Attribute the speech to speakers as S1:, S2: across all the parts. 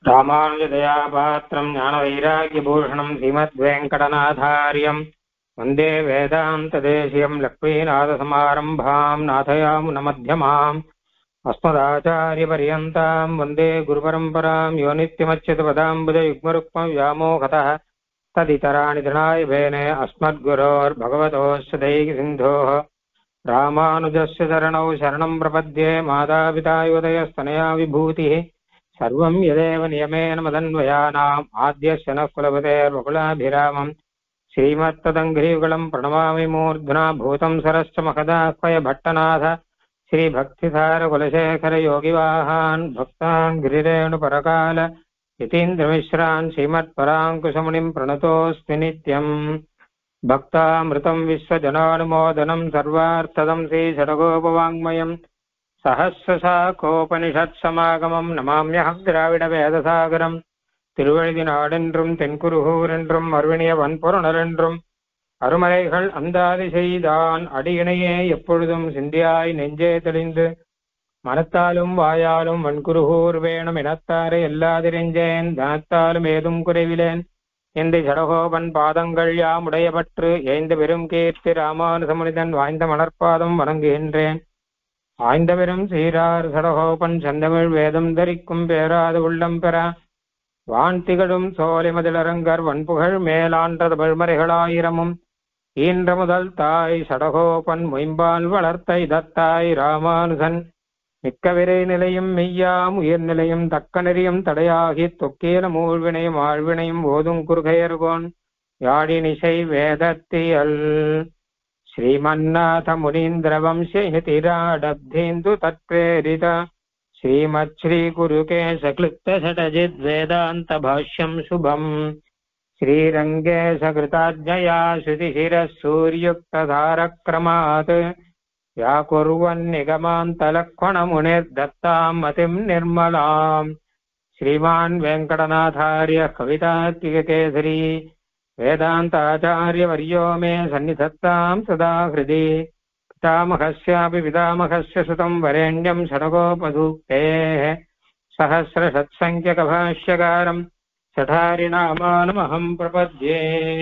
S1: ராமானுஜதயா பாத்திரம் ஞானவைராக்கியபூஷணம் ஸ்ரீமத்வேங்கடநாதாரியம் வந்தே வேதாந்ததேசியம் லக்ஷ்மீநாதசமாரம்பாம் நாதயாமுனமध्यமாம் अस्मदाचार्यपर्यन्ताम् वन्दे गुरुपरम्पराम् यो नित्यमच्युतपदाम्बुजयुग्मरुक्मं व्यामोहतः तदितराणि धृणाय भेने अस्मद्गुरोर्भगवतोऽस्य दैकसिन्धोः रामानुजस्य चरणौ शरणम् प्रपद्ये मातापिता युवतयस्तनया विभूतिः सर्वम् यदेव नियमेन मदन्वयानाम् आद्यस्य नः कुलपतेर्वकुलाभिरामम् श्रीमत्तदङ्घ्रीयुगलम् प्रणमामि मूर्ध्ना भूतम् सरश्च महदाह्वय भट्टनाथ श्रीभक्तिसारकुलशेखरयोगिवाहान् भक्तान् गिरिरेणुपरकाल यतीन्द्रमिश्रान् श्रीमत्पराङ्कुशमुनिम् प्रणतोऽस्मि नित्यम् भक्तामृतम् विश्वजनानुमोदनम् सर्वार्थदम् श्रीषडगोपवाङ्मयम् सहस्रशाखोपनिषत्समागमम् नमाम्यहम् द्राविडवेदसागरम् திருவழுதி நாடென்றும் தென்குருகூர் என்றும் அருவினிய வன்பொருணர் என்றும் அருமறைகள் அந்தாதி செய்தான் அடியினையே எப்பொழுதும் சிந்தியாய் நெஞ்சே தெளிந்து மனத்தாலும் வாயாலும் வன்குருகூர் வேணும் இனத்தாரை எல்லாதிரெஞ்சேன் தனத்தாலும் ஏதும் குறைவிலேன் எந்த ஜடகோபன் பாதங்கள் யாம் உடையபற்று ஏய்ந்த பெரும் கீர்த்தி ராமானுசமுனிதன் வாய்ந்த மலர்பாதம் வணங்குகின்றேன் ஆய்ந்த பெரும் சீரார் சடகோபன் செந்தமிழ் வேதம் தரிக்கும் பேராது உள்ளம் பெற வான் திகழும் சோலை மதிலரங்கர் வன்புகழ் மேலான்ற தமிழ்மறைகளாயிரமும் ஈன்ற முதல் தாய் சடகோபன் மொயம்பால் வளர்த்த இதத்தாய் ராமானுசன் மிக்க விரை நிலையும் மெய்யாம் உயிர்நிலையும் தக்க நெறியும் தடையாகி தொக்கேல மூழ்வினையும் ஆழ்வினையும் ஓதும் குறுகையர்கோன் யாழினிசை வேதத்தியல் ஸ்ரீமன்னாத முனீந்திர வம்சேந்திராடப்தேந்து தத்பிரேரித श्रीमच्छ्रीकुरुकेशक्लुप्तषटजिद्वेदान्तभाष्यम् शुभम् श्रीरङ्गे सकृताज्ञया श्रुतिशिरः सूर्युक्तधारक्रमात् व्याकुर्वन्निगमान्तलक्ष्मणमुनिर्दत्ताम् मतिम् निर्मलाम् श्रीमान् वेङ्कटनाथार्य कवितात्मिककेसरी वेदान्ताचार्यवर्यो मे सन्निधत्ताम् सदा हृदि पितामहस्यापि पितामहस्य सुतम् वरेण्यम् शनगोपसूक्तेः सहस्रषत्सङ्ख्यकभाष्यकारम् सठारिणामानमहम् प्रपद्ये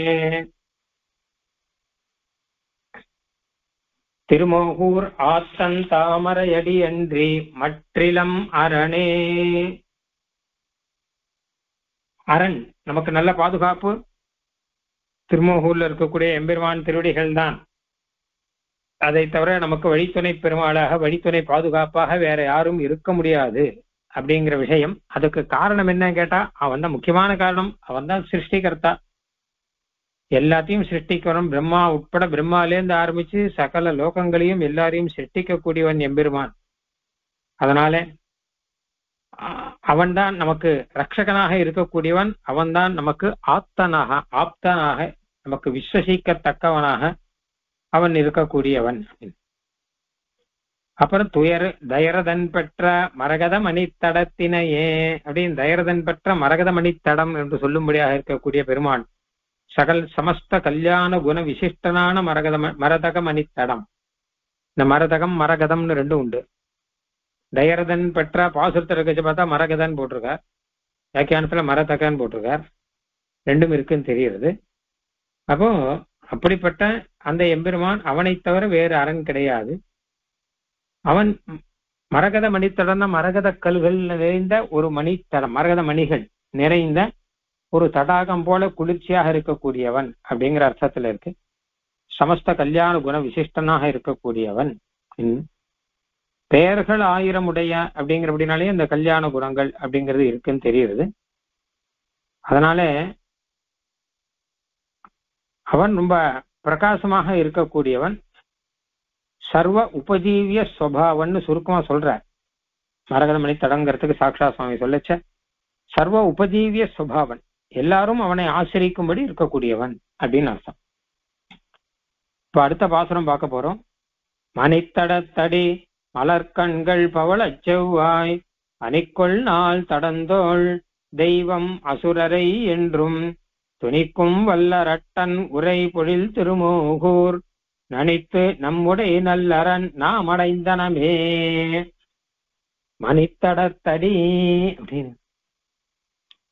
S1: திருமோகூர் ஆத்தன் தாமரையடி அன்றி மற்றிலம் அரணே அரண் நமக்கு நல்ல பாதுகாப்பு திருமோகூர்ல இருக்கக்கூடிய எம்பெருமான் திருவடிகள் தான் அதை தவிர நமக்கு வழித்துணை பெருமாளாக வழித்துணை பாதுகாப்பாக வேற யாரும் இருக்க முடியாது அப்படிங்கிற விஷயம் அதுக்கு காரணம் என்ன கேட்டா அவன் தான் முக்கியமான காரணம் அவன் தான் சிருஷ்டிகர்த்தா எல்லாத்தையும் சிருஷ்டிக்கிறோம் பிரம்மா உட்பட பிரம்மாலேருந்து ஆரம்பிச்சு சகல லோகங்களையும் எல்லாரையும் சிருஷ்டிக்கக்கூடியவன் எம்பெருமான் அதனால அவன்தான் நமக்கு ரட்சகனாக இருக்கக்கூடியவன் அவன்தான் நமக்கு ஆப்தனாக ஆப்தனாக நமக்கு விஸ்வசிக்கத்தக்கவனாக அவன் இருக்கக்கூடியவன் அப்புறம் துயர் தயரதன் பெற்ற மரகத மணித்தடத்தினையே அப்படின்னு தயரதன் பெற்ற மரகத மணித்தடம் என்று சொல்லும்படியாக இருக்கக்கூடிய பெருமான் சகல் சமஸ்த கல்யாண குண விசிஷ்டனான மரகத மரதக மணித்தடம் இந்த மரதகம் மரகதம்னு ரெண்டும் உண்டு தயரதன் பெற்ற பாசுரத்தை இருக்கச்சு பார்த்தா மரகதன் போட்டிருக்கார் வியாக்கியானத்துல மரதகன் போட்டிருக்கார் ரெண்டும் இருக்குன்னு தெரியுது அப்போ அப்படிப்பட்ட அந்த எம்பெருமான் அவனை தவிர வேறு அரண் கிடையாது அவன் மரகத மணித்தடம் மரகத கல்கள் நிறைந்த ஒரு மணித்தடம் மரகத மணிகள் நிறைந்த ஒரு தடாகம் போல குளிர்ச்சியாக இருக்கக்கூடியவன் அப்படிங்கிற அர்த்தத்துல இருக்கு சமஸ்த கல்யாண குண விசிஷ்டனாக இருக்கக்கூடியவன் பெயர்கள் ஆயிரம் உடைய அப்படிங்கிறபடினாலே இந்த கல்யாண குணங்கள் அப்படிங்கிறது இருக்குன்னு தெரியுது அதனால அவன் ரொம்ப பிரகாசமாக இருக்கக்கூடியவன் சர்வ உபஜீவிய ஸ்வபாவன்னு சுருக்கமா சொல்ற மரகதமணி தடங்கிறதுக்கு சாக்ஷா சுவாமி சொல்லச்ச சர்வ உபஜீவிய ஸ்வபாவன் எல்லாரும் அவனை ஆசிரிக்கும்படி இருக்கக்கூடியவன் அப்படின்னு அர்த்தம் இப்ப அடுத்த பாசுரம் பார்க்க போறோம் மணித்தடத்தடி மலர்கண்கள் பவளச் செவ்வாய் அணிக்கொள் நாள் தடந்தோள் தெய்வம் அசுரரை என்றும் துணிக்கும் வல்லரட்டன் உரை பொழில் திருமோகூர் நனித்து நம்முடைய நல்லரண் நாம் அடைந்தனமே மணித்தடத்தடி அப்படின்னு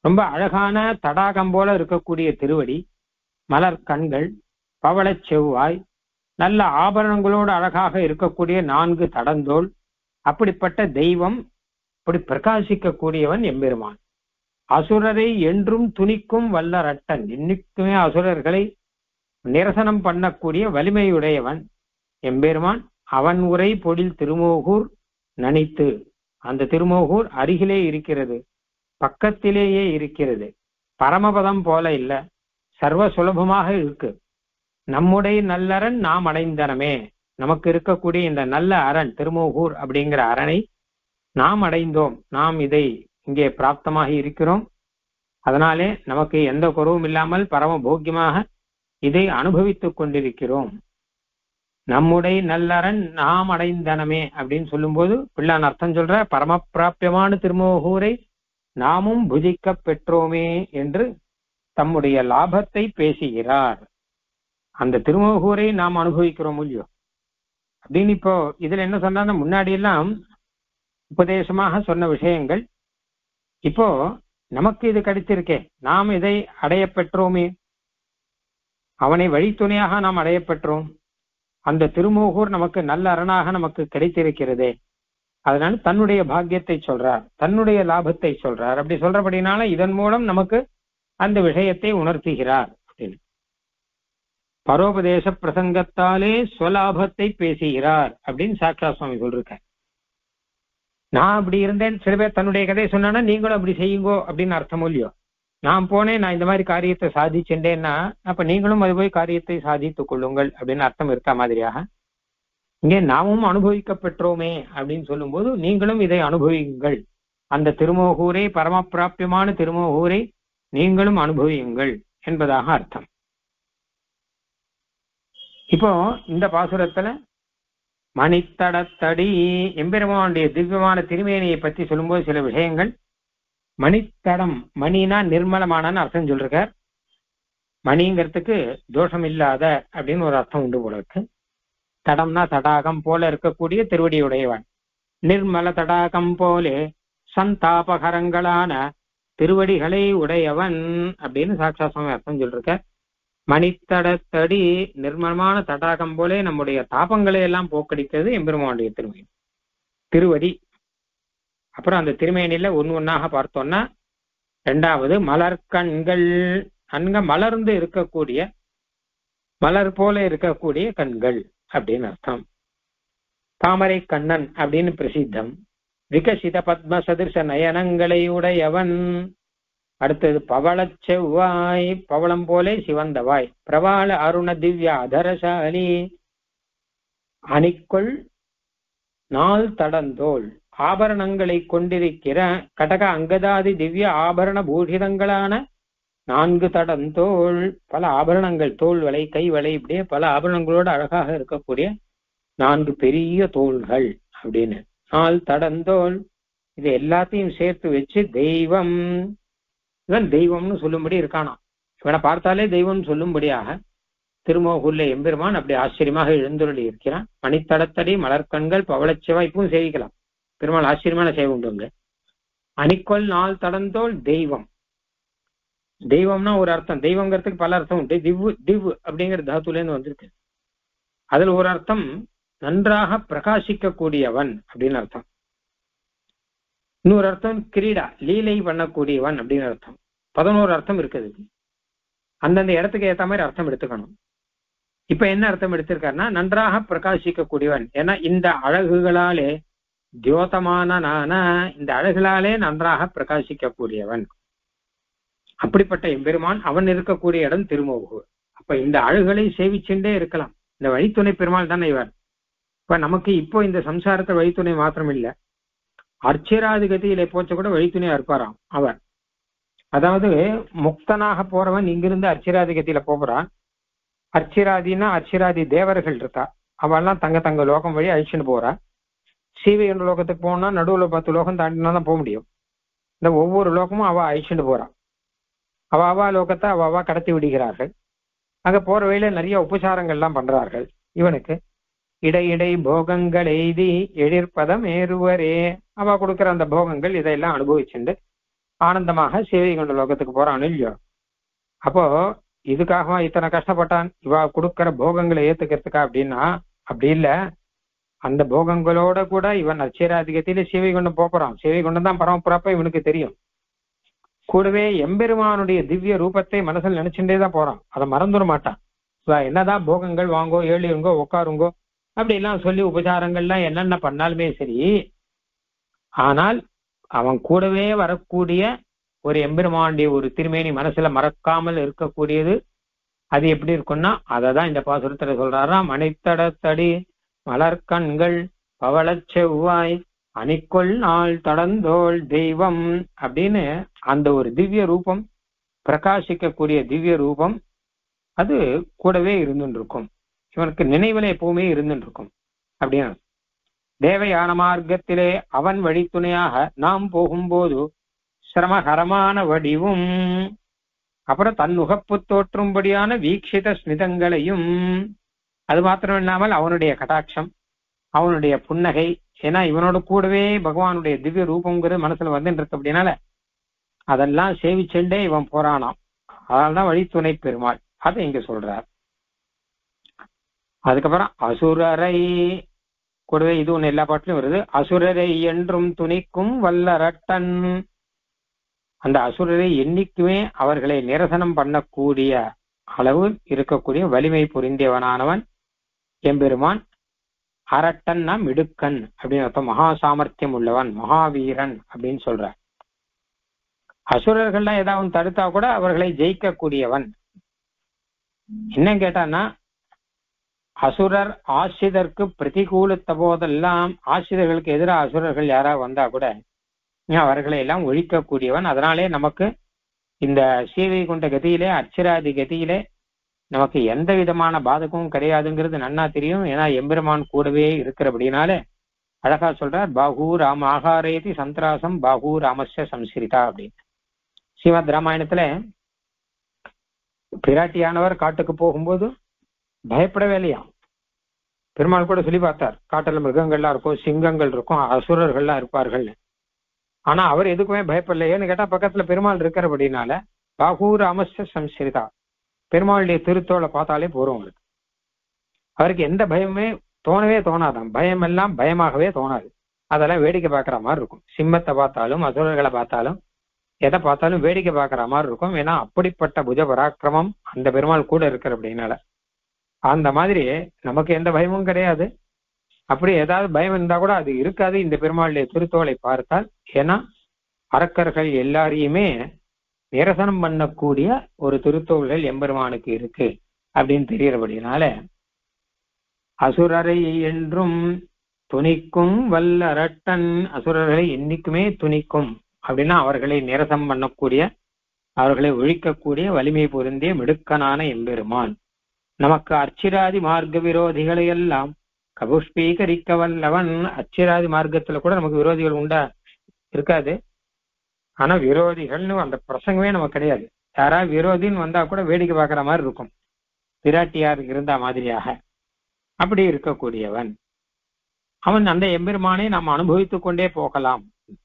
S1: ரொம்ப அழகான தடாகம் போல இருக்கக்கூடிய திருவடி மலர் கண்கள் பவளச் செவ்வாய் நல்ல ஆபரணங்களோடு அழகாக இருக்கக்கூடிய நான்கு தடந்தோள் அப்படிப்பட்ட தெய்வம் இப்படி பிரகாசிக்கக்கூடியவன் எம்பெருமான் அசுரரை என்றும் துணிக்கும் வல்லரட்டன் இன்னைக்குமே அசுரர்களை நிரசனம் பண்ணக்கூடிய வலிமையுடையவன் எம்பெருமான் அவன் உரை பொழில் திருமோகூர் நனித்து அந்த திருமோகூர் அருகிலே இருக்கிறது பக்கத்திலேயே இருக்கிறது பரமபதம் போல இல்ல சர்வ சுலபமாக இருக்கு நம்முடைய நல்லரண் நாம் அடைந்தனமே நமக்கு இருக்கக்கூடிய இந்த நல்ல அரண் திருமோகூர் அப்படிங்கிற அரணை நாம் அடைந்தோம் நாம் இதை இங்கே பிராப்தமாக இருக்கிறோம் அதனாலே நமக்கு எந்த குறவும் இல்லாமல் பரம போக்கியமாக இதை அனுபவித்துக் கொண்டிருக்கிறோம் நம்முடைய நல்லரண் நாம் அடைந்தனமே அப்படின்னு சொல்லும்போது பிள்ளான் அர்த்தம் சொல்ற பரமப்பிராபியமான திருமோகூரை நாமும் புஜிக்க பெற்றோமே என்று தம்முடைய லாபத்தை பேசுகிறார் அந்த திருமோகூரை நாம் அனுபவிக்கிறோம் இல்லையோ அப்படின்னு இப்போ இதுல என்ன சொன்னா முன்னாடி எல்லாம் உபதேசமாக சொன்ன விஷயங்கள் இப்போ நமக்கு இது கிடைச்சிருக்கே நாம் இதை அடைய பெற்றோமே அவனை வழித்துணையாக நாம் அடைய பெற்றோம் அந்த திருமோகூர் நமக்கு நல்ல அரணாக நமக்கு கிடைத்திருக்கிறதே அதனால தன்னுடைய பாக்கியத்தை சொல்றார் தன்னுடைய லாபத்தை சொல்றார் அப்படி சொல்றபடினால இதன் மூலம் நமக்கு அந்த விஷயத்தை உணர்த்துகிறார் அப்படின்னு பரோபதேச பிரசங்கத்தாலே ஸ்வலாபத்தை பேசுகிறார் அப்படின்னு சாக்ஷா சுவாமி சொல்லிருக்க நான் அப்படி இருந்தேன் சில பேர் தன்னுடைய கதையை சொன்னா நீங்களும் அப்படி செய்யுங்கோ அப்படின்னு அர்த்தம் இல்லையோ நான் போனேன் நான் இந்த மாதிரி காரியத்தை சாதிச்சுட்டேன்னா அப்ப நீங்களும் அது போய் காரியத்தை சாதித்துக் கொள்ளுங்கள் அப்படின்னு அர்த்தம் இருக்க மாதிரியாக இங்கே நாமும் அனுபவிக்க பெற்றோமே அப்படின்னு சொல்லும்போது நீங்களும் இதை அனுபவியுங்கள் அந்த திருமோகூரை பரமப்பிராபியமான திருமோகூரை நீங்களும் அனுபவியுங்கள் என்பதாக அர்த்தம் இப்போ இந்த பாசுரத்துல மணித்தடத்தடி எம்பெருமானுடைய திவ்யமான திருமேனியை பத்தி சொல்லும்போது சில விஷயங்கள் மணித்தடம் மணினா நிர்மலமானன்னு அர்த்தம் சொல்றார் மணிங்கிறதுக்கு தோஷம் இல்லாத அப்படின்னு ஒரு அர்த்தம் உண்டு போல இருக்கு தடம்னா தடாகம் போல இருக்கக்கூடிய திருவடியுடையவன் நிர்மல தடாகம் போலே சந்தாபகரங்களான திருவடிகளை உடையவன் அப்படின்னு சாட்சா சுவாமி அர்த்தம் சொல்லிருக்க மணித்தடத்தடி நிர்மலமான தடாகம் போலே நம்முடைய தாபங்களை எல்லாம் போக்கடிக்கிறது எம்பெருமானுடைய திருமணி திருவடி அப்புறம் அந்த திருமேனில ஒன்னு ஒன்னாக பார்த்தோம்னா ரெண்டாவது மலர்கண்கள் அங்க மலர்ந்து இருக்கக்கூடிய மலர் போல இருக்கக்கூடிய கண்கள் அப்படின்னு அர்த்தம் தாமரை கண்ணன் அப்படின்னு பிரசித்தம் விகசித பத்ம சதிர்ஷ நயனங்களை உடையவன் அடுத்தது பவளச் செவ்வாய் பவளம் போலே சிவந்தவாய் பிரபால அருண திவ்ய அதரசாலி அணிக்குள் நாள் தடந்தோள் ஆபரணங்களை கொண்டிருக்கிற கடக அங்கதாதி திவ்ய ஆபரண பூஷிதங்களான நான்கு தடந்தோள் பல ஆபரணங்கள் தோல் வலை கை வலை இப்படியே பல ஆபரணங்களோடு அழகாக இருக்கக்கூடிய நான்கு பெரிய தோள்கள் அப்படின்னு நாள் தடந்தோள் இது எல்லாத்தையும் சேர்த்து வச்சு தெய்வம் இவன் தெய்வம்னு சொல்லும்படி இருக்கானாம் இவனை பார்த்தாலே தெய்வம் சொல்லும்படியாக திருமோகூர்ல எம்பெருமான் அப்படி ஆச்சரியமாக எழுந்துள்ளி இருக்கிறான் மணித்தடத்தடி மலர்கண்கள் பவளச்செவா இப்பவும் சேவிக்கலாம் பெருமாள் ஆச்சரியமான சேவை உண்டு அங்க அணிக்கொள் நாள் தடந்தோள் தெய்வம் தெய்வம்னா ஒரு அர்த்தம் தெய்வங்கிறதுக்கு பல அர்த்தம் உண்டு திவ்வு திவ் அப்படிங்கிற தாத்துல இருந்து வந்திருக்கு அதுல ஒரு அர்த்தம் நன்றாக பிரகாசிக்க கூடியவன் அப்படின்னு அர்த்தம் இன்னொரு அர்த்தம் கிரீடா லீலை பண்ணக்கூடியவன் அப்படின்னு அர்த்தம் பதினோரு அர்த்தம் இருக்குது அந்தந்த இடத்துக்கு ஏத்த மாதிரி அர்த்தம் எடுத்துக்கணும் இப்ப என்ன அர்த்தம் எடுத்திருக்காருன்னா நன்றாக பிரகாசிக்க கூடியவன் ஏன்னா இந்த அழகுகளாலே தியோதமான இந்த அழகுகளாலே நன்றாக பிரகாசிக்க கூடியவன் அப்படிப்பட்ட எம்பெருமான் அவன் இருக்கக்கூடிய இடம் திருமோகூர் அப்ப இந்த அழகுகளை சேவிச்சுட்டே இருக்கலாம் இந்த வழித்துணை பெருமாள் தானே இவர் இப்ப நமக்கு இப்போ இந்த சம்சாரத்தை வழித்துணை மாத்திரம் இல்ல அர்ச்சராதி கதியில போச்ச கூட வழித்துணையா இருப்பாராம் அவர் அதாவது முக்தனாக போறவன் இங்கிருந்து அர்ச்சராதி கதியில போறான் அர்ச்சிராதினா அர்ச்சிராதி தேவர்கள் இருக்கா அவெல்லாம் தங்க தங்க லோகம் வழி அழிச்சுன்னு போறா சீவை என்ற லோகத்துக்கு போனா நடுவுல பத்து லோகம் தாண்டினா தான் போக முடியும் இந்த ஒவ்வொரு லோகமும் அவ அழிச்சுட்டு போறான் அவ அவா லோகத்தை அவ அவா கடத்தி விடுகிறார்கள் அங்க போற வழியில நிறைய உபசாரங்கள்லாம் பண்றார்கள் இவனுக்கு இடையிடை போகங்கள் எய்தி எழிற்பதம் ஏறுவரே அவ கொடுக்கிற அந்த போகங்கள் இதையெல்லாம் அனுபவிச்சுண்டு ஆனந்தமாக சேவை கொண்ட லோகத்துக்கு போறான் இல்லையோ அப்போ இதுக்காக இத்தனை கஷ்டப்பட்டான் இவா கொடுக்கிற போகங்களை ஏத்துக்கிறதுக்கா அப்படின்னா அப்படி இல்ல அந்த போகங்களோட கூட இவன் அச்சேராதிகத்திலே சேவை கொண்டு போறான் சேவை கொண்டு தான் பரமப்புறப்ப இவனுக்கு தெரியும் கூடவே எம்பெருமானுடைய திவ்ய ரூபத்தை மனசுல நினைச்சுட்டே தான் போறான் அதை மறந்துட மாட்டான் இவ என்னதான் போகங்கள் வாங்கோ ஏழிருங்கோ உட்காருங்கோ அப்படி எல்லாம் சொல்லி உபச்சாரங்கள்லாம் என்னென்ன பண்ணாலுமே சரி ஆனால் அவன் கூடவே வரக்கூடிய ஒரு எம்பெருமானுடைய ஒரு திருமேனி மனசுல மறக்காமல் இருக்கக்கூடியது அது எப்படி இருக்கும்னா அதை தான் இந்த பாசுரத்துல சொல்றாராம் மணித்தடத்தடி மலர்கண்கள் பவளச் செவ்வாய் அணிக்கொள் நாள் தடந்தோள் தெய்வம் அப்படின்னு அந்த ஒரு திவ்ய ரூபம் பிரகாசிக்கக்கூடிய திவ்ய ரூபம் அது கூடவே இருந்துட்டு இருக்கும் இவனுக்கு நினைவுல எப்பவுமே இருந்துட்டு இருக்கும் அப்படின்னு தேவயான மார்க்கத்திலே அவன் வழித்துணையாக நாம் போகும்போது சிரமகரமான வடிவும் அப்புறம் தன் உகப்பு தோற்றும்படியான வீக்ஷித ஸ்மிதங்களையும் அது மாத்திரம் இல்லாமல் அவனுடைய கடாட்சம் அவனுடைய புன்னகை ஏன்னா இவனோட கூடவே பகவானுடைய திவ்ய ரூபங்கிறது மனசுல வந்துட்டு இருக்கு அப்படின்னால அதெல்லாம் சேவிச்சுண்டே இவன் போறானாம் அதனால்தான் வழித்துணை பெருமாள் அதை இங்க சொல்றார் அதுக்கப்புறம் அசுரரை கூடவே இது ஒண்ணு எல்லா பாட்டிலும் வருது அசுரரை என்றும் துணிக்கும் வல்லரட்டன் அந்த அசுரரை என்னைக்குமே அவர்களை நிரசனம் பண்ணக்கூடிய அளவு இருக்கக்கூடிய வலிமை புரிந்தியவனானவன் எம்பெருமான் அரட்டன்னா மிடுக்கன் அப்படின்னு அர்த்தம் மகா சாமர்த்தியம் உள்ளவன் மகாவீரன் அப்படின்னு சொல்ற அசுரர்கள்லாம் ஏதாவது தடுத்தா கூட அவர்களை ஜெயிக்கக்கூடியவன் என்ன கேட்டான்னா அசுரர் ஆசிரியருக்கு பிரதிகூலத்த போதெல்லாம் ஆசிரியர்களுக்கு எதிராக அசுரர்கள் யாராவது வந்தா கூட அவர்களை எல்லாம் ஒழிக்கக்கூடியவன் அதனாலே நமக்கு இந்த சீவை கொண்ட கதியிலே அச்சிராதி கதியிலே நமக்கு எந்த விதமான பாதகமும் கிடையாதுங்கிறது நன்னா தெரியும் ஏன்னா எம்பெருமான் கூடவே இருக்கிறபடினாலே அழகா சொல்றார் பாகு ராம ஆகாரேதி சந்திராசம் பாகு ராமஸ்ய சம்ஸ்கிருதா அப்படின்னு ஸ்ரீமத் ராமாயணத்துல பிராட்டியானவர் காட்டுக்கு போகும்போது பயப்படவே இல்லையா பெருமாள் கூட சொல்லி பார்த்தார் காட்டுல மிருகங்கள்லாம் இருக்கும் சிங்கங்கள் இருக்கும் அசுரர்கள்லாம் இருப்பார்கள் ஆனா அவர் எதுக்குமே பயப்படல ஏன்னு கேட்டா பக்கத்துல பெருமாள் இருக்கிறபடினால பாகூர் அமஸ்ய சம்ஸ்கிருதா பெருமாளுடைய திருத்தோலை பார்த்தாலே போறோம் அவருக்கு அவருக்கு எந்த பயமுமே தோணவே தோணாதான் பயம் எல்லாம் பயமாகவே தோணாது அதெல்லாம் வேடிக்கை பார்க்குற மாதிரி இருக்கும் சிம்மத்தை பார்த்தாலும் அசுரர்களை பார்த்தாலும் எதை பார்த்தாலும் வேடிக்கை பார்க்குற மாதிரி இருக்கும் ஏன்னா அப்படிப்பட்ட புஜ பராக்கிரமம் அந்த பெருமாள் கூட இருக்கிற அப்படின்னால அந்த மாதிரி நமக்கு எந்த பயமும் கிடையாது அப்படி ஏதாவது பயம் இருந்தா கூட அது இருக்காது இந்த பெருமாளுடைய திருத்தோலை பார்த்தால் ஏன்னா அரக்கர்கள் எல்லாரையுமே நிரசனம் பண்ணக்கூடிய ஒரு திருத்தோள்கள் எம்பெருமானுக்கு இருக்கு அப்படின்னு தெரியறபடினால அசுரரை என்றும் துணிக்கும் வல்லரட்டன் அசுரர்களை என்னைக்குமே துணிக்கும் அப்படின்னா அவர்களை நிரசம் பண்ணக்கூடிய அவர்களை ஒழிக்கக்கூடிய வலிமை பொருந்திய மிடுக்கனான எம்பெருமான் நமக்கு அர்ச்சிராதி மார்க்க விரோதிகளை எல்லாம் கபுஷ்பீகரிக்க வல்லவன் அச்சிராதி மார்க்கத்துல கூட நமக்கு விரோதிகள் உண்டா இருக்காது ஆனா விரோதிகள்னு அந்த பிரசங்கமே நமக்கு கிடையாது யாராவது விரோதின்னு வந்தா கூட வேடிக்கை பார்க்குற மாதிரி இருக்கும் பிராட்டியார் இருந்த மாதிரியாக அப்படி இருக்கக்கூடியவன் அவன் அந்த எம்பெருமானை நாம் அனுபவித்துக் கொண்டே போகலாம்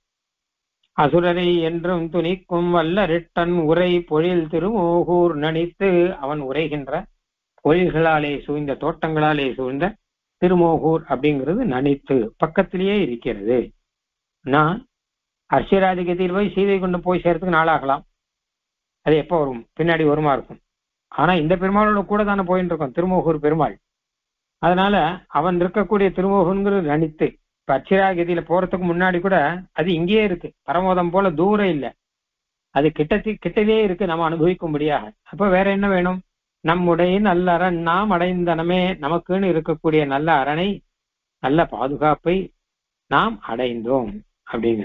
S1: அசுரரை என்றும் துணிக்கும் வல்ல ரிட்டன் உரை பொழில் திருமோகூர் நனித்து அவன் உரைகின்ற பொழில்களாலே சூழ்ந்த தோட்டங்களாலே சூழ்ந்த திருமோகூர் அப்படிங்கிறது நனித்து பக்கத்திலேயே இருக்கிறது நான் அர்ஷராதிகத்தில் போய் சீதை கொண்டு போய் சேர்த்துக்கு நாளாகலாம் அது எப்போ வரும் பின்னாடி வருமா இருக்கும் ஆனா இந்த பெருமாளோட கூட தானே போயிட்டு இருக்கோம் திருமோகூர் பெருமாள் அதனால அவன் இருக்கக்கூடிய திருமோகங்கிறது நனித்து இப்ப அச்சிராகதியில போறதுக்கு முன்னாடி கூட அது இங்கேயே இருக்கு பரமோதம் போல தூரம் இல்லை அது கிட்டத்தி கிட்டவே இருக்கு நம்ம அனுபவிக்கும்படியாக அப்ப வேற என்ன வேணும் நம்முடைய நல்ல அரண் நாம் அடைந்தனமே நமக்குன்னு இருக்கக்கூடிய நல்ல அரணை நல்ல பாதுகாப்பை நாம் அடைந்தோம் அப்படிங்கிற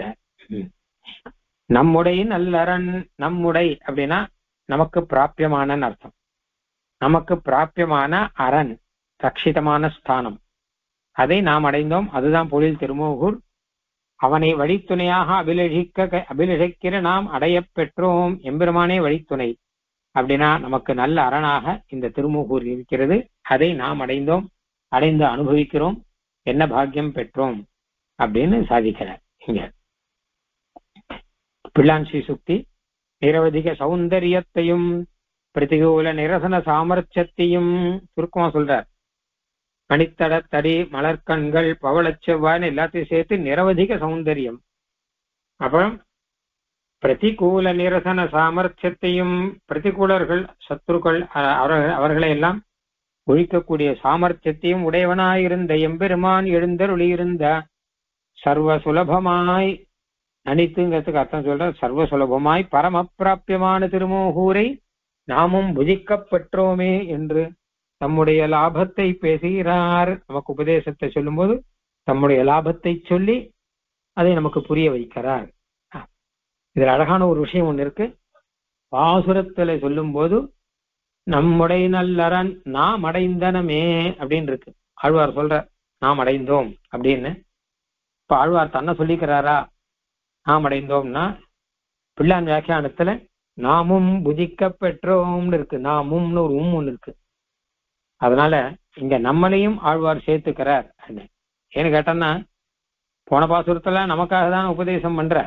S1: நம்முடைய நல்லரண் நம்முடை அப்படின்னா நமக்கு பிராபியமான அர்த்தம் நமக்கு பிராபியமான அரண் ரட்சிதமான ஸ்தானம் அதை நாம் அடைந்தோம் அதுதான் பொழில் திருமோகூர் அவனை வழித்துணையாக அபிலஷிக்க அபிலஷிக்கிற நாம் அடைய பெற்றோம் எம்பெருமானே வழித்துணை அப்படின்னா நமக்கு நல்ல அரணாக இந்த திருமூகூர் இருக்கிறது அதை நாம் அடைந்தோம் அடைந்து அனுபவிக்கிறோம் என்ன பாக்கியம் பெற்றோம் அப்படின்னு சாதிக்கிறார் இங்க பிள்ளான்சி சுக்தி நிரவதிக சௌந்தரியத்தையும் பிரதிகூல நிரசன சாமர்த்தியத்தையும் சுருக்கமா சொல்றார் மணித்தட தடி மலர்கண்கள் பவளச் செவ்வாய்னு எல்லாத்தையும் சேர்த்து நிரவதிக சௌந்தரியம் அப்புறம் பிரதிகூல நிரசன சாமர்த்தியத்தையும் பிரதிகூலர்கள் சத்ருக்கள் அ- அவர்கள் அவர்களை எல்லாம் ஒழிக்கக்கூடிய சாமர்த்தியத்தையும் உடையவனாயிருந்த எம்பெருமான் எழுந்தருளியிருந்த சர்வ சுலபமாய் நனித்துங்கிறதுக்கு அர்த்தம் சொல்ற சர்வ சுலபமாய் பரம பிராபியமான திருமோகூரை நாமும் புஜிக்கப் பெற்றோமே என்று தம்முடைய லாபத்தை பேசுகிறார் நமக்கு உபதேசத்தை சொல்லும்போது தம்முடைய லாபத்தை சொல்லி அதை நமக்கு புரிய வைக்கிறார் அஹ், இதுல அழகான ஒரு விஷயம் ஒண்ணு இருக்கு பாசுரத்துல சொல்லும்போது நம்முடைய நல்லறன் நாம் அடைந்தனமே அப்படின்னு இருக்கு ஆழ்வார் சொல்ற நாம் அடைந்தோம் அப்படின்னு இப்ப ஆழ்வார் தன்னை சொல்லிக்கிறாரா நாம் அடைந்தோம்னா பிள்ளான் வியாக்கியானத்துல நாமும் புஜிக்க பெற்றோம்னு இருக்கு நாமும்னு ஒரு உம் ஒண்ணு இருக்கு அதனால இங்க நம்மளையும் ஆழ்வார் சேர்த்துக்கிறார் அப்படின்னு. ஏன்னு கேட்டோம்னா போன பாசுரத்துல நமக்காக தான் உபதேசம் பண்ற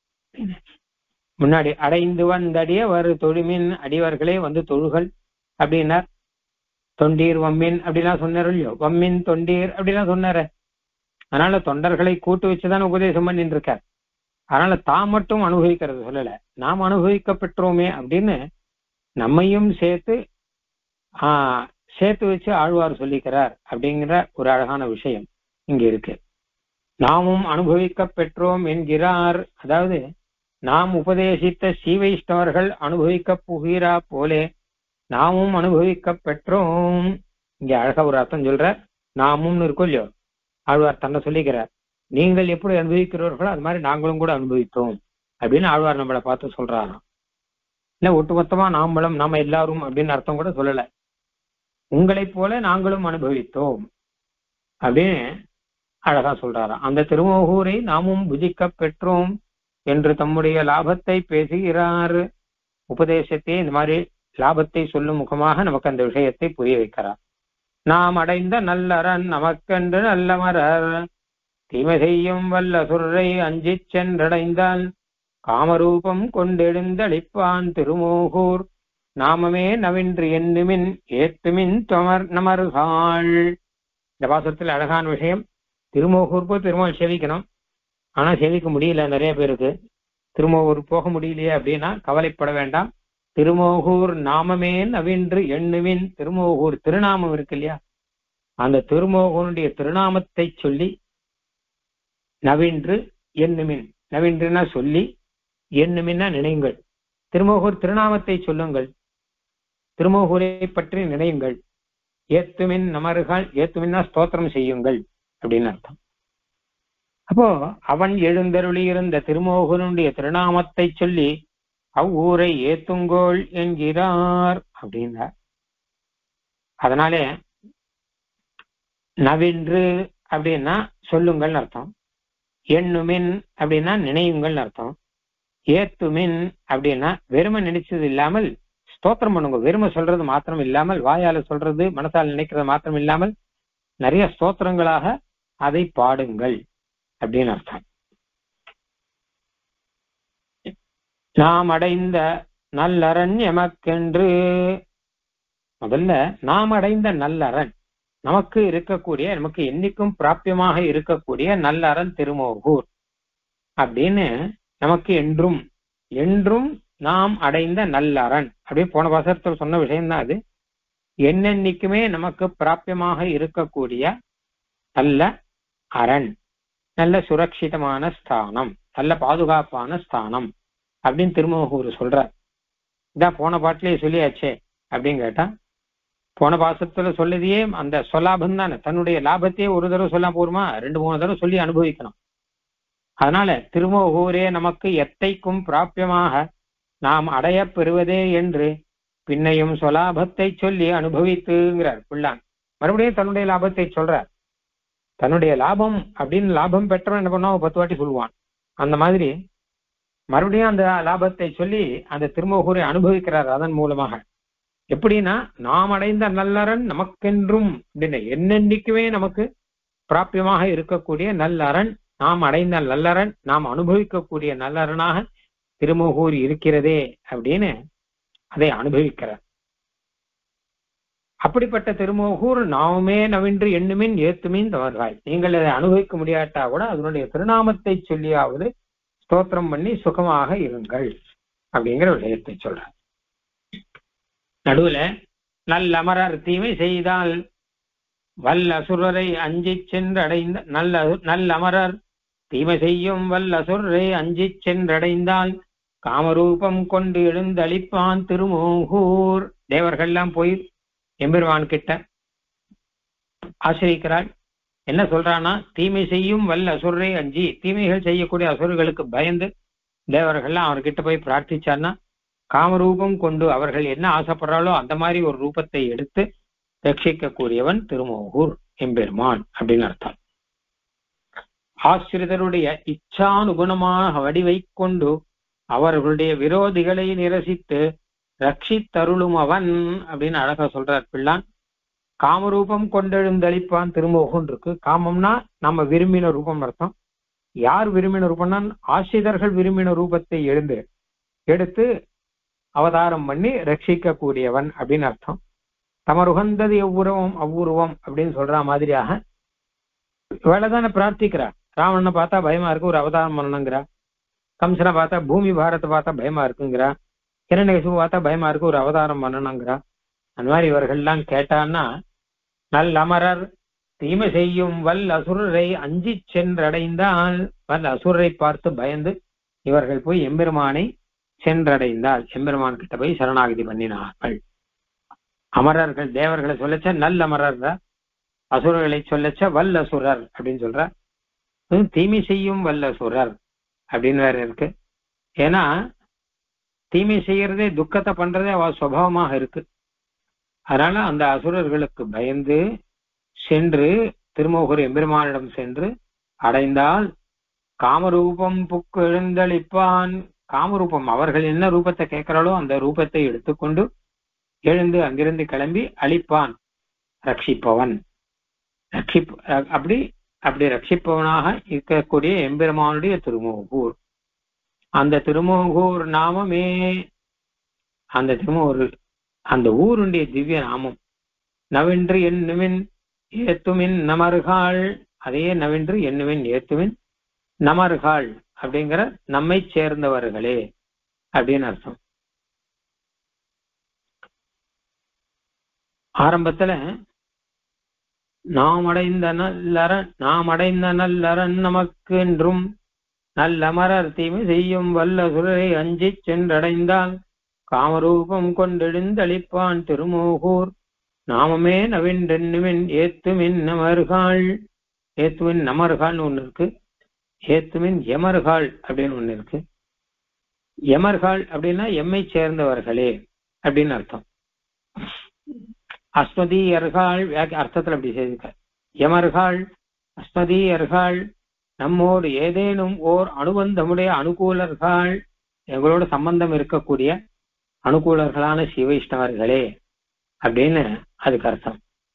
S1: முன்னாடி அடைந்து வந்தடிய வரு தொழுமின் அடியவர்களே வந்து தொழுகள் அப்படின்னார் தொண்டீர் வம்மின் அப்படிலாம் சொன்னார் இல்லையோ வம்மின் தொண்டீர் அப்படிலாம் சொன்னாரு அதனால தொண்டர்களை கூட்டு வச்சுதான் உபதேசம் பண்ணிட்டு இருக்கார் அதனால தான் மட்டும் அனுபவிக்கிறது சொல்லல நாம் அனுபவிக்க பெற்றோமே அப்படின்னு நம்மையும் சேர்த்து ஆஹ் சேர்த்து வச்சு ஆழ்வார் சொல்லிக்கிறார் அப்படிங்கிற ஒரு அழகான விஷயம் இங்க இருக்கு நாமும் அனுபவிக்க பெற்றோம் என்கிறார் அதாவது நாம் உபதேசித்த சீவைஷ்ணவர்கள் அனுபவிக்க புகிறா போலே நாமும் அனுபவிக்க பெற்றோம் இங்க அழகா ஒரு அர்த்தம் சொல்ற நாமும் இருக்கும் இல்லையோ ஆழ்வார் தன்னை சொல்லிக்கிறார் நீங்கள் எப்படி அனுபவிக்கிறவர்களோ அது மாதிரி நாங்களும் கூட அனுபவித்தோம் அப்படின்னு ஆழ்வார் நம்மளை பார்த்து சொல்றாராம் இல்ல ஒட்டுமொத்தமா நாமளும் நாம எல்லாரும் அப்படின்னு அர்த்தம் கூட சொல்லல உங்களைப் போல நாங்களும் அனுபவித்தோம் அப்படின்னு அழகா சொல்றாராம் அந்த திருமோகூரை நாமும் புஜிக்க பெற்றோம் என்று தம்முடைய லாபத்தை பேசுகிறார் உபதேசத்தை இந்த மாதிரி லாபத்தை சொல்லும் முகமாக நமக்கு அந்த விஷயத்தை புரிய வைக்கிறார் நாம் அடைந்த நல்லறன் நமக்கென்று நல்லமரர் தீமை செய்யும் வல்ல சுரரை அஞ்சிச் சென்றடைந்தால் காமரூபம் கொண்டெழுந்தளிப்பான் திருமோகூர் நாமமே நவின்று எண்ணுமின் ஏத்துமின் தொமர் நமர்காள் இந்த பாசத்தில் அழகான விஷயம் திருமோகூர் போய் பெருமாள் சேவிக்கணும் ஆனா சேவிக்க முடியல நிறைய பேருக்கு திருமோகூர் போக முடியலையே அப்படின்னா கவலைப்பட வேண்டாம் திருமோகூர் நாமமே நவின்று எண்ணுவின் திருமோகூர் திருநாமம் இருக்கு இல்லையா அந்த திருமோகூருடைய திருநாமத்தை சொல்லி நவின்று எண்ணுமின் நவின்றுனா சொல்லி எண்ணுமின்னா நினையுங்கள் திருமோகூர் திருநாமத்தை சொல்லுங்கள் திருமோகூரை பற்றி நினையுங்கள் ஏத்துமின் நமர்கள் ஏத்துமின்னா ஸ்தோத்திரம் செய்யுங்கள் அப்படின்னு அர்த்தம் அப்போ அவன் எழுந்தருளி இருந்த திருமோகனுடைய திருநாமத்தை சொல்லி அவ்வூரை ஏத்துங்கோள் என்கிறார் அப்படின்னார் அதனாலே நவின்று அப்படின்னா சொல்லுங்கள் அர்த்தம் எண்ணுமின் அப்படின்னா நினையுங்கள் அர்த்தம் ஏத்துமின் அப்படின்னா வெறுமை நினைச்சது இல்லாமல் ஸ்தோத்திரம் பண்ணுங்க வெறுமை சொல்றது மாத்திரம் இல்லாமல் வாயால சொல்றது மனசால் நினைக்கிறது மாத்திரம் இல்லாமல் நிறைய ஸ்தோத்திரங்களாக அதை பாடுங்கள் அப்படின்னு அர்த்தம் நாம் அடைந்த நல்லரண் எமக்கென்று முதல்ல நாம் அடைந்த நல்லரண் நமக்கு இருக்கக்கூடிய நமக்கு என்னைக்கும் பிராபியமாக இருக்கக்கூடிய நல்லரண் திருமோகூர் அப்படின்னு நமக்கு என்றும் என்றும் நாம் அடைந்த நல்லரண் அப்படியே போன வசனத்தில் சொன்ன விஷயம்தான் அது என்னென்னைக்குமே நமக்கு பிராபியமாக இருக்கக்கூடிய நல்ல அரண் நல்ல சுரட்சிதமான ஸ்தானம் நல்ல பாதுகாப்பான ஸ்தானம் அப்படின்னு திருமோகூர் சொல்றார் இதான் போன பாட்டிலேயே சொல்லியாச்சே அப்படின்னு கேட்டா போன பாசத்துல சொல்லதையே அந்த சொல்லாபம் தானே தன்னுடைய லாபத்தையே ஒரு தடவை சொல்ல போருமா ரெண்டு மூணு தடவை சொல்லி அனுபவிக்கணும் அதனால திருமோகூரே நமக்கு எத்தைக்கும் பிராபியமாக நாம் அடைய பெறுவதே என்று பின்னையும் சொலாபத்தை சொல்லி அனுபவித்துங்கிறார் பிள்ளான் மறுபடியும் தன்னுடைய லாபத்தை சொல்றார் தன்னுடைய லாபம் அப்படின்னு லாபம் பெற்றவன் என்ன பண்ணுவான் பத்து வாட்டி சொல்லுவான் அந்த மாதிரி மறுபடியும் அந்த லாபத்தை சொல்லி அந்த திருமோகூரை அனுபவிக்கிறார் அதன் மூலமாக எப்படின்னா நாம் அடைந்த நல்லறன் நமக்கென்றும் அப்படின்னு என்னென்னைக்குமே நமக்கு பிராபியமாக இருக்கக்கூடிய நல்லறன் நாம் அடைந்த நல்லறன் நாம் அனுபவிக்கக்கூடிய நல்லறனாக திருமுகூர் இருக்கிறதே அப்படின்னு அதை அனுபவிக்கிறார் அப்படிப்பட்ட திருமுகூர் நாமே நவின்று எண்ணுமின் ஏத்துமின் தவறாய் நீங்கள் அதை அனுபவிக்க முடியாட்டா கூட அதனுடைய திருநாமத்தை சொல்லியாவது ஸ்தோத்திரம் பண்ணி சுகமாக இருங்கள் அப்படிங்கிற விஷயத்தை சொல்றார் நடுவுல நல்லமரர் தீமை செய்தால் வல்ல அசுரரை அஞ்சிச் சென்றடைந்த நல்ல நல்லமரர் தீமை செய்யும் வல்ல அசுரரை அஞ்சிச் சென்றடைந்தால் காமரூபம் கொண்டு எழுந்தளிப்பான் திருமோகூர் தேவர்கள்லாம் போய் எம்பெருமான் கிட்ட ஆசிரிக்கிறாள் என்ன சொல்றான்னா தீமை செய்யும் வல்ல அசுரரை அஞ்சி தீமைகள் செய்யக்கூடிய அசுரர்களுக்கு பயந்து தேவர்கள்லாம் அவர்கிட்ட போய் பிரார்த்திச்சார்னா காமரூபம் கொண்டு அவர்கள் என்ன ஆசைப்படுறாளோ அந்த மாதிரி ஒரு ரூபத்தை எடுத்து ரட்சிக்கக்கூடியவன் திருமோகூர் எம்பெருமான் அப்படின்னு அர்த்தம் ஆசிரிதருடைய இச்சானுகுணமான வடிவை கொண்டு அவர்களுடைய விரோதிகளை நிரசித்து ரட்சித்தருளும் அவன் அப்படின்னு அழகா சொல்றார் பிள்ளான் காமரூபம் கொண்டெழுந்தளிப்பான் திருமோகன் இருக்கு காமம்னா நம்ம விரும்பின ரூபம் அர்த்தம் யார் விரும்பின ரூபம்னா ஆசிரியர்கள் விரும்பின ரூபத்தை எழுந்து எடுத்து அவதாரம் பண்ணி ரட்சிக்க கூடியவன் அப்படின்னு அர்த்தம் தமருகந்தது எவ்வுருவம் அவ்வுருவம் அப்படின்னு சொல்ற மாதிரியாக இவளதானே பிரார்த்திக்கிறா ராவணனை பார்த்தா பயமா இருக்கு ஒரு அவதாரம் பண்ணணுங்கிறா கம்சனை பார்த்தா பூமி பாரத்தை பார்த்தா பயமா இருக்குங்கிறா கிரண்யகசிபு பார்த்தா பயமா இருக்கு ஒரு அவதாரம் பண்ணணுங்கிறா அந்த மாதிரி இவர்கள்லாம் கேட்டான்னா நல் அமரர் தீமை செய்யும் வல் அசுரரை அஞ்சி சென்றடைந்தால் வல் அசுரரை பார்த்து பயந்து இவர்கள் போய் எம்பெருமானை சென்றடைந்தால் எம்பெருமான் கிட்ட போய் சரணாகதி பண்ணினார்கள் அமரர்கள் தேவர்களை சொல்லச்ச நல் அமரர் அசுரர்களை சொல்லச்ச வல் அசுரர் அப்படின்னு சொல்ற தீமை செய்யும் வல்ல அசுரர் அப்படின்னு வேற இருக்கு ஏன்னா தீமை செய்யறதே துக்கத்தை பண்றதே அவ சுவாவமாக இருக்கு அதனால அந்த அசுரர்களுக்கு பயந்து சென்று திருமோகூர் எம்பெருமானிடம் சென்று அடைந்தால் காமரூபம் புக்கு எழுந்தளிப்பான் காமரூபம் அவர்கள் என்ன ரூபத்தை கேட்கிறாளோ அந்த ரூபத்தை எடுத்துக்கொண்டு எழுந்து அங்கிருந்து கிளம்பி அழிப்பான் ரட்சிப்பவன் ரட்சிப் அப்படி அப்படி ரட்சிப்பவனாக இருக்கக்கூடிய எம்பெருமானுடைய திருமோகூர் அந்த திருமோகூர் நாமமே அந்த திருமோகூர் அந்த ஊருடைய திவ்ய நாமம் நவென்று எண்ணுமின் ஏத்துமின் நமர்காள் அதையே நவென்று எண்ணுமின் ஏத்துமின் நமர்காள் அப்படிங்கிற நம்மை சேர்ந்தவர்களே அப்படின்னு அர்த்தம் ஆரம்பத்துல நாம் அடைந்த நல்லறன் நாம் அடைந்த நல்லறன் நமக்கு என்றும் நல்லமரர் தீமை செய்யும் வல்ல சுரரை அஞ்சிச் சென்றடைந்தால் காமரூபம் கொண்டெழுந்தளிப்பான் திருமோகூர் நாமமே நவீன்றென்னுமின் ஏத்துமின் நமர்காள் ஏத்துமின் நமர்கால்னு ஒண்ணு இருக்கு ஏத்துமின் எமர்காள் அப்படின்னு ஒண்ணு இருக்கு எமர்காள் அப்படின்னா எம்மை சேர்ந்தவர்களே அப்படின்னு அர்த்தம் அஸ்மதியர்கள் அர்த்தத்துல அப்படி செய்திருக்க எமர்கள் அஸ்மதியர்கள் நம்மோடு ஏதேனும் ஓர் அனுபந்தமுடைய அனுகூலர்கள் எங்களோட சம்பந்தம் இருக்கக்கூடிய அனுகூலர்களான சிவைஷ்ணவர்களே அப்படின்னு அதுக்கு அர்த்தம்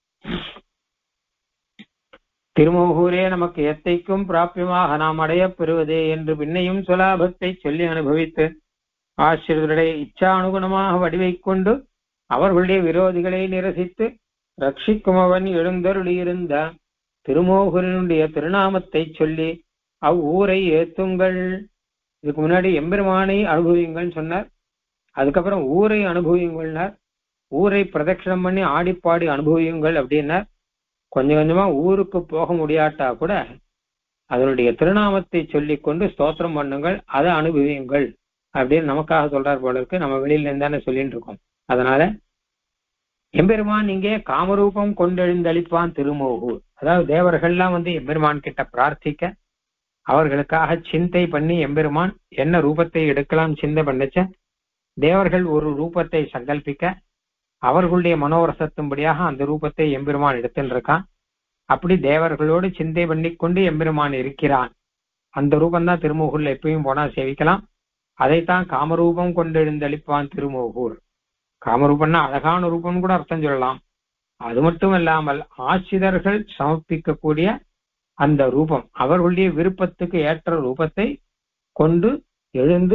S1: திருமோகூரே நமக்கு எத்தைக்கும் பிராபியமாக நாம் அடையப் பெறுவதே என்று பின்னையும் சுலாபத்தை சொல்லி அனுபவித்து ஆசிரியருடைய இச்சா அனுகுணமாக வடிவைக் கொண்டு அவர்களுடைய விரோதிகளை நிரசித்து ரட்சிக்கும் அவன் எழுந்தருளியிருந்த திருமோகரனுடைய திருநாமத்தை சொல்லி அவ்வூரை ஏத்துங்கள் இதுக்கு முன்னாடி எம்பெருமானை அனுபவியுங்கள் சொன்னார் அதுக்கப்புறம் ஊரை அனுபவியுங்கள்னார் ஊரை பிரதட்சணம் பண்ணி ஆடிப்பாடி அனுபவியுங்கள் அப்படின்னார் கொஞ்சம் கொஞ்சமா ஊருக்கு போக முடியாட்டா கூட அதனுடைய திருநாமத்தை சொல்லி கொண்டு ஸ்தோத்திரம் பண்ணுங்கள் அதை அனுபவியுங்கள் அப்படின்னு நமக்காக சொல்றார் போல இருக்கு நம்ம வெளியில இருந்தானே சொல்லிட்டு இருக்கோம் அதனால எம்பெருமான் இங்கே காமரூபம் கொண்டெழுந்தளிப்பான் திருமோகூர் அதாவது தேவர்கள்லாம் வந்து எம்பெருமான் கிட்ட பிரார்த்திக்க அவர்களுக்காக சிந்தை பண்ணி எம்பெருமான் என்ன ரூபத்தை எடுக்கலாம் சிந்தை பண்ணச்ச தேவர்கள் ஒரு ரூபத்தை சங்கல்பிக்க அவர்களுடைய மனோரசத்தும்படியாக அந்த ரூபத்தை எம்பெருமான் எடுத்துட்டு இருக்கான் அப்படி தேவர்களோடு சிந்தை பண்ணி கொண்டு எம்பெருமான் இருக்கிறான் அந்த ரூபம் தான் திருமோகூர்ல எப்பயும் போனா சேவிக்கலாம் அதைத்தான் காமரூபம் கொண்டெழுந்தளிப்பான் திருமோகூர் காமரூபம்னா அழகான ரூபம்னு கூட அர்த்தம் சொல்லலாம் அது மட்டும் இல்லாமல் ஆசிரியர்கள் சமர்ப்பிக்கக்கூடிய அந்த ரூபம் அவர்களுடைய விருப்பத்துக்கு ஏற்ற ரூபத்தை கொண்டு எழுந்து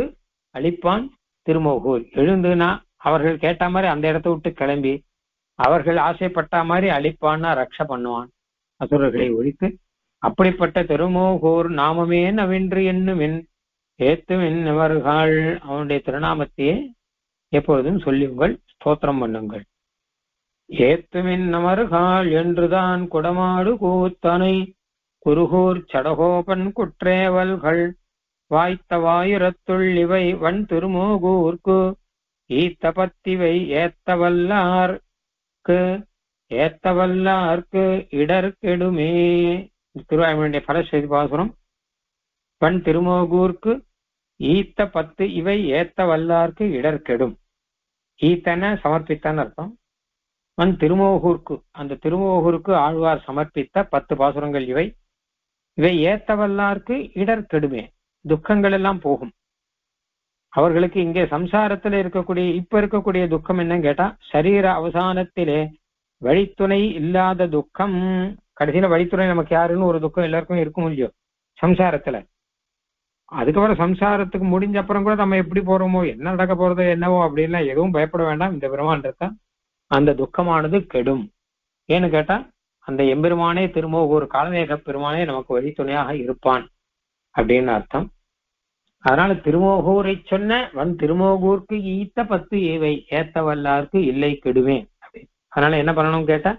S1: அழிப்பான் திருமோகூர் எழுந்துனா அவர்கள் கேட்ட மாதிரி அந்த இடத்த விட்டு கிளம்பி அவர்கள் ஆசைப்பட்ட மாதிரி அழிப்பான்னா ரக்ஷ பண்ணுவான் அசுரர்களை ஒழித்து அப்படிப்பட்ட திருமோகூர் நாமமே நவென்று என்னுமென் ஏத்துமென் அவர்கள் அவனுடைய திருநாமத்தையே எப்பொழுதும் சொல்லுங்கள் ஸ்தோத்திரம் பண்ணுங்கள் ஏத்துமின் நமர்கள் என்றுதான் குடமாடு கூத்தனை குருகூர் சடகோபன் குற்றேவல்கள் வாய்த்த வாயுரத்துள் இவை வன் திருமோகூர்க்கு ஈத்த பத்திவை ஏத்தவல்லார்க்கு ஏத்தவல்லார்க்கு இடர் கெடுமே திருவாயுடைய பரஸ்வதி பாசுரம் வன் திருமோகூர்க்கு ஈத்த பத்து இவை ஏத்த வல்லார்க்கு இடர் கெடும் ஈத்தன சமர்ப்பித்தன்னு அர்த்தம் வன் திருமோகூர்க்கு அந்த திருமோகூருக்கு ஆழ்வார் சமர்ப்பித்த பத்து பாசுரங்கள் இவை இவை ஏத்த வல்லார்க்கு இடர் கெடுமே துக்கங்கள் எல்லாம் போகும் அவர்களுக்கு இங்கே சம்சாரத்துல இருக்கக்கூடிய இப்ப இருக்கக்கூடிய துக்கம் என்னன்னு கேட்டா சரீர அவசானத்திலே வழித்துணை இல்லாத துக்கம் கடைசியில வழித்துணை நமக்கு யாருன்னு ஒரு துக்கம் எல்லாருக்கும் இருக்கும் இல்லையோ சம்சாரத்துல அதுக்கப்புறம் சம்சாரத்துக்கு முடிஞ்ச அப்புறம் கூட நம்ம எப்படி போறோமோ என்ன நடக்க போறதோ என்னவோ அப்படின்லாம் எதுவும் பயப்பட வேண்டாம் இந்த பெருமான் இருக்கா அந்த துக்கமானது கெடும் ஏன்னு கேட்டா அந்த எம்பெருமானே திருமோகூர் காலமேக பெருமானே நமக்கு வழித்துணையாக இருப்பான் அப்படின்னு அர்த்தம் அதனால திருமோகூரை சொன்ன வன் திருமோகூருக்கு ஈத்த பத்து ஏவை ஏத்த வல்லார்க்கு இல்லை கெடுமே அதனால என்ன பண்ணணும் கேட்டா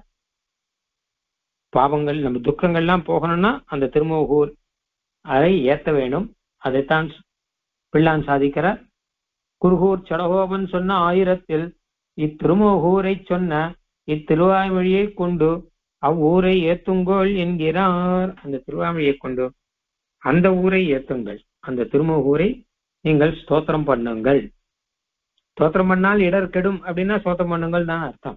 S1: பாவங்கள் நம்ம துக்கங்கள்லாம் போகணும்னா அந்த திருமோகூர் அதை ஏத்த வேண்டும் அதைத்தான் பிள்ளான் சாதிக்கிறார் குருகூர் சடகோபன் சொன்ன ஆயிரத்தில் இத்திருமோகூரை சொன்ன இத்திருவாய்மொழியை கொண்டு அவ்வூரை ஏத்துங்கோள் என்கிறார் அந்த திருவாய்மொழியை கொண்டு அந்த ஊரை ஏத்துங்கள் அந்த திருமோகூரை நீங்கள் ஸ்தோத்திரம் பண்ணுங்கள் ஸ்தோத்திரம் பண்ணால் இடர் கெடும் அப்படின்னா ஸ்தோத்திரம் பண்ணுங்கள் தான் அர்த்தம்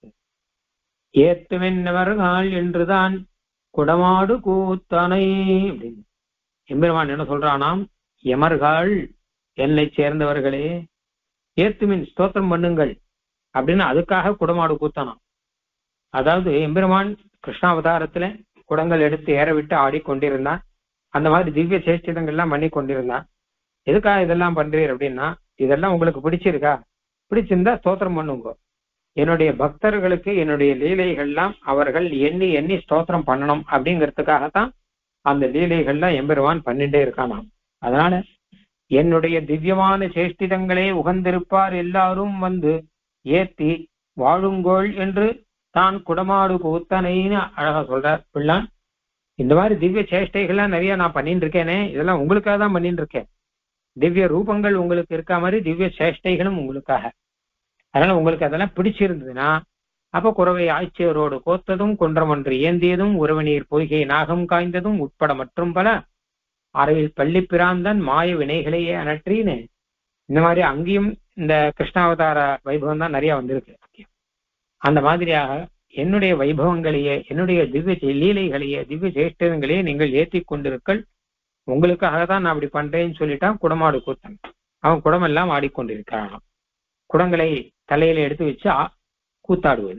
S1: ஏத்துவென்னவர்கள் என்றுதான் குடமாடு கூத்தனை அப்படின்னு எம்பெருமான் என்ன சொல்றானாம் எமர்கள் என்னை சேர்ந்தவர்களே ஏத்துமின் ஸ்தோத்திரம் பண்ணுங்கள் அப்படின்னு அதுக்காக குடமாடு கூத்தனாம் அதாவது எம்பெருமான் கிருஷ்ணாவதாரத்துல குடங்கள் எடுத்து ஏற விட்டு ஆடிக்கொண்டிருந்தான் அந்த மாதிரி திவ்ய சேஷ்டிதங்கள்லாம் பண்ணி கொண்டிருந்தான் எதுக்காக இதெல்லாம் பண்றீர் அப்படின்னா இதெல்லாம் உங்களுக்கு பிடிச்சிருக்கா பிடிச்சிருந்தா ஸ்தோத்திரம் பண்ணுங்க என்னுடைய பக்தர்களுக்கு என்னுடைய லீலைகள்லாம் அவர்கள் எண்ணி எண்ணி ஸ்தோத்திரம் பண்ணணும் அப்படிங்கிறதுக்காகத்தான் அந்த லீலைகள்லாம் எம்பெருமான் பண்ணிட்டே இருக்கானாம் அதனால என்னுடைய திவ்யமான சேஷ்டிதங்களே உகந்திருப்பார் எல்லாரும் வந்து ஏத்தி வாழுங்கோள் என்று தான் குடமாடு கூத்தனைன்னு அழகா சொல்றார் பிள்ளான் இந்த மாதிரி திவ்ய சேஷ்டைகள்லாம் நிறைய நான் பண்ணிட்டு இருக்கேனே இதெல்லாம் உங்களுக்காக தான் பண்ணிட்டு இருக்கேன் திவ்ய ரூபங்கள் உங்களுக்கு இருக்க மாதிரி திவ்ய சேஷ்டைகளும் உங்களுக்காக அதனால உங்களுக்கு அதெல்லாம் பிடிச்சிருந்ததுன்னா அப்ப குறவை ஆட்சியரோடு கோத்ததும் குன்றமன்று ஏந்தியதும் உறவநீர் பொய்கை நாகம் காய்ந்ததும் உட்பட மற்றும் பல அறையில் பள்ளி பிராந்தன் மாய வினைகளையே அனற்றின்னு இந்த மாதிரி அங்கேயும் இந்த கிருஷ்ணாவதார வைபவம் தான் நிறைய வந்திருக்கு அந்த மாதிரியாக என்னுடைய வைபவங்களையே என்னுடைய திவ்ய லீலைகளையே திவ்ய சேஷ்டங்களையே நீங்கள் ஏற்றி கொண்டிருக்கள் உங்களுக்காக தான் நான் அப்படி பண்றேன்னு சொல்லிட்டான் குடமாடு கூத்தன் அவன் குடமெல்லாம் ஆடிக்கொண்டிருக்கிறானாம் குடங்களை தலையில எடுத்து வச்சு கூத்தாடுவது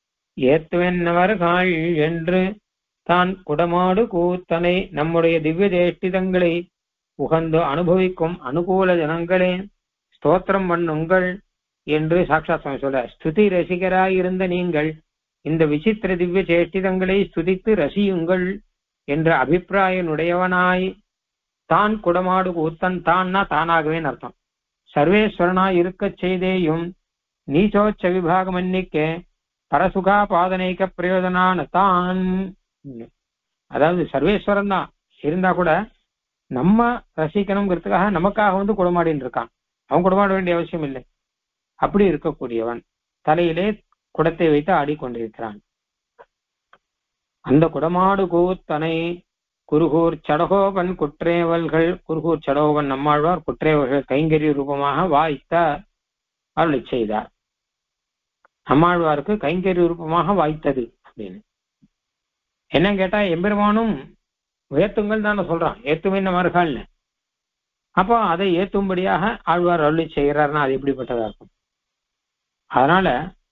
S1: ஏத்துவென்னவர்கள் என்று தான் குடமாடு கூத்தனை நம்முடைய திவ்ய தேஷ்டிதங்களை உகந்து அனுபவிக்கும் அனுகூல ஜனங்களே ஸ்தோத்திரம் பண்ணுங்கள் என்று சாட்சாத் சுவாமி சொல்ற ஸ்துதி ரசிகராய் இருந்த நீங்கள் இந்த விசித்திர திவ்ய சேஷ்டிதங்களை ஸ்துதித்து ரசியுங்கள் என்ற அபிப்பிராயனுடையவனாய் தான் குடமாடு கூத்தன் தான்னா தானாகவே அர்த்தம் சர்வேஸ்வரனாய் இருக்கச் செய்தேயும் நீச்சோச்ச விபாகம் எண்ணிக்க பரசுகா பாதனைக்க பிரயோஜனான தான் அதாவது சர்வேஸ்வரன் தான் இருந்தா கூட நம்ம ரசிக்கணுங்கிறதுக்காக நமக்காக வந்து குடமாடின்னு இருக்கான் அவன் குடமாட வேண்டிய அவசியம் இல்லை அப்படி இருக்கக்கூடியவன் தலையிலே குடத்தை வைத்து ஆடிக்கொண்டிருக்கிறான் அந்த குடமாடு கூத்தனை குருகூர் சடகோபன் குற்றேவல்கள் குருகூர் சடகோபன் நம்மாழ்வார் குற்றேவல்கள் கைங்கறி ரூபமாக வாய்த்த அருளை செய்தார் நம்மாழ்வாருக்கு கைங்கறி ரூபமாக வாய்த்தது அப்படின்னு என்ன கேட்டா எம்பெருமானும் ஏத்துங்கள் தானே சொல்றான் ஏத்துமின் மறுகால்னு அப்போ அதை ஏத்தும்படியாக ஆழ்வார் அருளி செய்கிறார்னா அது எப்படிப்பட்டதா இருக்கும் அதனால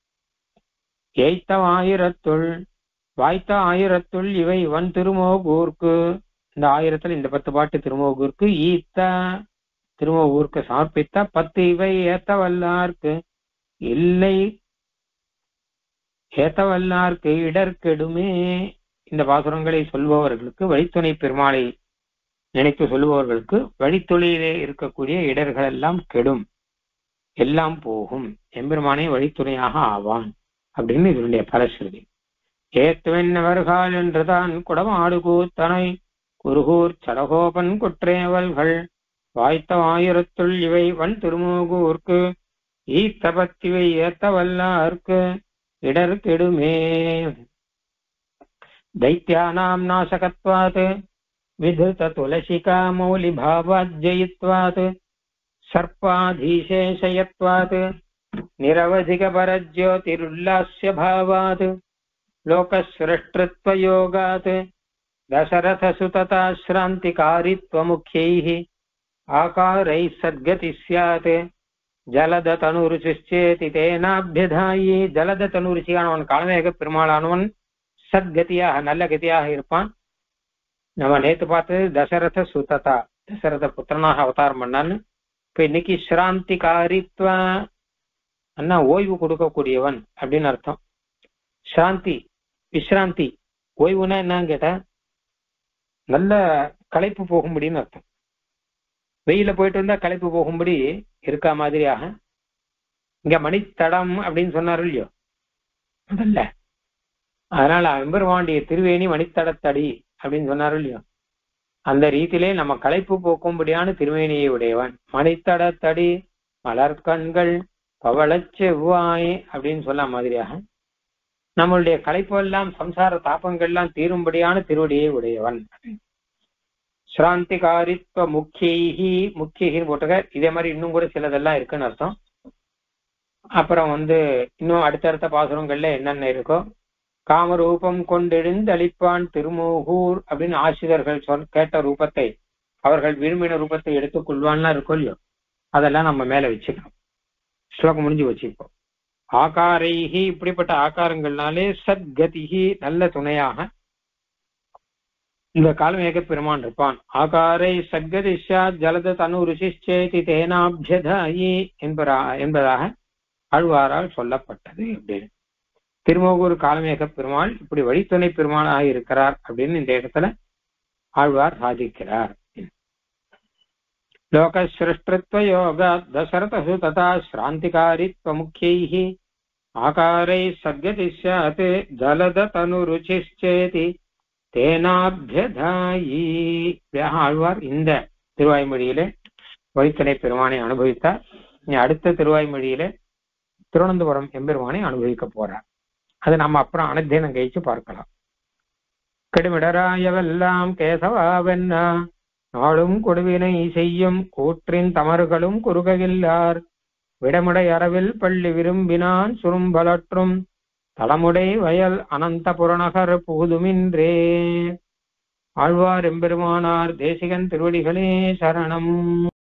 S1: ஏய்த்த ஆயிரத்துள் வாய்த்த ஆயிரத்துள் இவை இவன் திருமோகூர்க்கு இந்த ஆயிரத்துல இந்த பத்து பாட்டு திருமோகூர்க்கு ஈத்த திருமூருக்கு சமர்ப்பித்த பத்து இவை ஏத்த வல்லார்க்கு இல்லை ஏத்த வல்லார்க்கு இடர்கெடுமே இந்த பாசுரங்களை சொல்பவர்களுக்கு வழித்துணை பெருமாளை நினைத்து சொல்லுபவர்களுக்கு வழித்துணையிலே இருக்கக்கூடிய இடர்கள் எல்லாம் கெடும் எல்லாம் போகும் எம்பெருமானே வழித்துணையாக ஆவான் அப்படின்னு இதனுடைய பலஸ்ருதி ஏத்துவென்னவர்கள் என்றுதான் குடமாடு கூத்தனை குருகூர் சடகோபன் குற்றேவல்கள் வாய்த்த ஆயிரத்துள் இவை வன் திருமூகூர்க்கு ஈத்த பத்திவை ஏத்த வல்லார்க்கு இடர் கெடுமே दैत्यानाम् नाशकत्वात् विधृततुलसिका मौलिभावाज्जयित्वात् सर्पाधीशेषयत्वात् निरवधिकपरज्योतिरुल्लास्य भावात् लोकसृष्टृत्वयोगात् दशरथसुतताश्रान्तिकारित्वमुख्यैः आकारैः सद्गतिः स्यात् ஜலதனுருச்சிச்சேதி தேனாபியதாயி ஜலதனுருச்சியானவன் காலமேக பெருமாளானவன் சத்கதியாக நல்ல கதியாக இருப்பான் நம்ம நேத்து பார்த்தது தசரத சுததா தசரத புத்திரனாக அவதாரம் பண்ணான்னு இப்ப இன்னைக்கு ஸ்ராந்திகாரித்வ அண்ணா ஓய்வு கொடுக்கக்கூடியவன் அப்படின்னு அர்த்தம் சாந்தி விஸ்ராந்தி ஓய்வுனா என்னன்னு கேட்டா நல்ல களைப்பு போகும்படின்னு அர்த்தம் வெயில போயிட்டு வந்தா களைப்பு போகும்படி இருக்கா மாதிரியாக இங்க மணித்தடம் அப்படின்னு சொன்னாரு இல்லையோ முதல்ல அதனால எம்பெருமாண்டிய திருவேணி மணித்தடத்தடி அப்படின்னு சொன்னாரு இல்லையோ அந்த ரீதியிலே நம்ம களைப்பு போக்கும்படியான திருவேணியை உடையவன் மணித்தடத்தடி மலர்கண்கள் பவளச் செவ்வாய் அப்படின்னு சொல்ல மாதிரியாக நம்மளுடைய களைப்பெல்லாம் சம்சார தாபங்கள்லாம் தீரும்படியான திருவடியை உடையவன் ஸ்ராந்திகாரித்வ முக்கியி முக்கியின்னு போட்டுக்க இதே மாதிரி இன்னும் கூட சிலதெல்லாம் இருக்குன்னு அர்த்தம் அப்புறம் வந்து இன்னும் அடுத்தடுத்த பாசுரங்கள்ல என்னென்ன இருக்கோ காமரூபம் கொண்டெழுந்தளிப்பான் திருமூகூர் அப்படின்னு ஆசிரியர்கள் சொல் கேட்ட ரூபத்தை அவர்கள் விரும்பின ரூபத்தை எடுத்துக் கொள்வான்லாம் இருக்கும் இல்லையோ அதெல்லாம் நம்ம மேல வச்சுக்கணும் ஸ்லோகம் முடிஞ்சு வச்சுப்போம் ஆகாரைகி இப்படிப்பட்ட ஆகாரங்கள்னாலே சத்கதிகி நல்ல துணையாக இந்த காலமேக பெருமான் இருப்பான் ஆகாரை சத்கதிஷா ஜலத தனு ருசிச்சேதி தேனாபியதாயி என்பரா என்பதாக ஆழ்வாரால் சொல்லப்பட்டது அப்படின்னு திருமோகூர் காலமேக பெருமாள் இப்படி வழித்துணை பெருமாளாக இருக்கிறார் அப்படின்னு இந்த இடத்துல ஆழ்வார் சாதிக்கிறார் லோகசிருஷ்டத்வ யோகா தசரதசு ததா ஸ்ராந்திகாரித்வ முக்கியை ஆகாரை சத்கதி சாத் ஜலத தனு ருச்சிச்சேதி தேனாபியதாயி ஆழ்வார் இந்த திருவாய்மொழியிலே வழித்துணை பெருமானை அனுபவித்தார் இனி அடுத்த திருவாய்மொழியிலே திருவனந்தபுரம் எம்பெருமானை அனுபவிக்க போறார் அது நம்ம அப்புறம் அனத்தியனம் கழிச்சு பார்க்கலாம் கெடுமிடராயவெல்லாம் கேசவாவென்னா நாளும் கொடுவினை செய்யும் கூற்றின் தமறுகளும் குறுகையில்லார் விடமுடை அரவில் பள்ளி விரும்பினான் சுரும்பலற்றும் தலமுடை வயல் அனந்த புறநகர் புகுதுமின்றே ஆழ்வார் எம்பெருமானார் தேசிகன் திருவடிகளே சரணம்